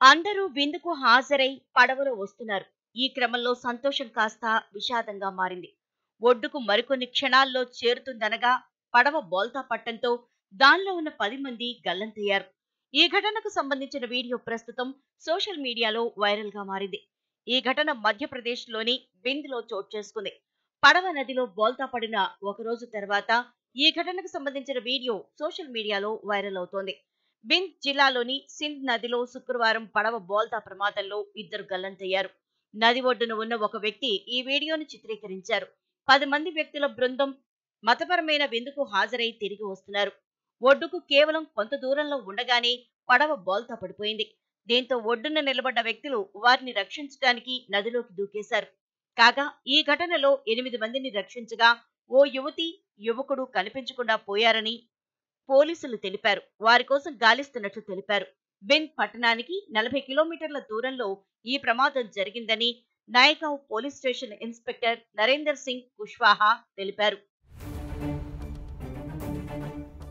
అందరూ విందుకు హాజరై పడవలో వస్తున్నారు ఈ క్రమంలో సంతోషం కాస్త విషాదంగా మారింది ఒడ్డుకు మరికొన్ని క్షణాల్లో చేరుతుందనగా పడవ బోల్తా పట్టంతో దానిలో ఉన్న పది మంది గల్లంతయ్యారు ఈ ఘటనకు సంబంధించిన వీడియో ప్రస్తుతం సోషల్ మీడియాలో వైరల్ గా మారింది ఈ ఘటన మధ్యప్రదేశ్లోని బింద్లో చోటు చేసుకుంది పడవ నదిలో బోల్తా పడిన ఒక రోజు తర్వాత ఈ ఘటనకు సంబంధించిన వీడియో సోషల్ మీడియాలో వైరల్ అవుతోంది బింద్ జిల్లాలోని సింధ్ నదిలో శుక్రవారం పడవ బోల్తా ప్రమాదంలో ఇద్దరు గల్లంతయ్యారు నది ఒడ్డున ఉన్న ఒక వ్యక్తి ఈ వీడియోను చిత్రీకరించారు పది మంది వ్యక్తుల బృందం మతపరమైన విందుకు హాజరై తిరిగి వస్తున్నారు ఒడ్డుకు కేవలం కొంత దూరంలో ఉండగానే పడవ బోల్తా పడిపోయింది దీంతో ఒడ్డున నిలబడ్డ వ్యక్తులు వారిని రక్షించడానికి నదిలోకి దూకేశారు కాగా ఈ ఘటనలో ఎనిమిది మందిని రక్షించగా ఓ యువతి యువకుడు కనిపించకుండా పోయారని పోలీసులు తెలిపారు వారి కోసం గాలిస్తున్నట్లు తెలిపారు బింద్ పట్టణానికి నలభై కిలోమీటర్ల దూరంలో ఈ ప్రమాదం జరిగిందని Naigaon police station inspector Narender Singh Kushwaha తెలిపారు